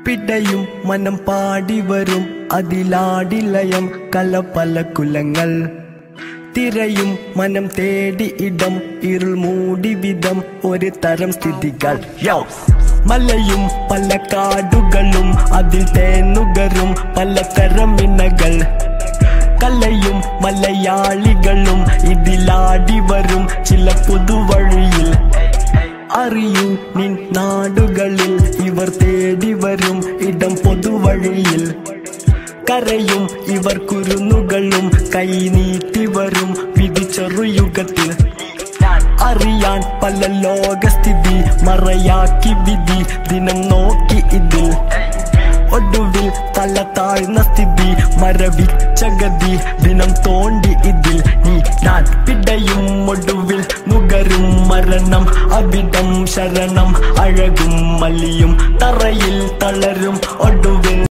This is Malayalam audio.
പിടയും മനം പാടി വരും അതിലാടിലയം കല പല കുലങ്ങൾ തിരയും മനം തേടി ഇടം ഇരുൾ മൂടി വിധം ഒരു തരം സ്ഥിതികൾ യോ മലയും പല കാടുകളും അതിൽ തേനുകരും പലതരം ഇണകൾ കലയും മലയാളികളും ഇതിലാടി വരും ചില പുതുവഴിയിൽ അറിയൂ നിൻ നാടുകളിൽ ഇവർ തേടി വരും ഇടം പൊതുവഴിയിൽ കരയും ഇവർ കുരുന്നുകളും കൈനീട്ടി വരും വിധിച്ചെറുയുഗത്തിൽ അറിയാൻ പല ലോകസ്ഥിതി മറയാക്കി വിധി ദിനം നോക്കി ഇതിൽ ഒടുവിൽ തല താഴ്ന്ന സ്ഥിതി മരവിച്ച ഗതി ദിനം തോണ്ടി ഇതിൽ നീ ഞാൻ പിടയും ഒടുവിൽ നുകരും മരണം അവിടം ശരണം അഴകും മലിയും തറയിൽ തളരും ഒടുവിൽ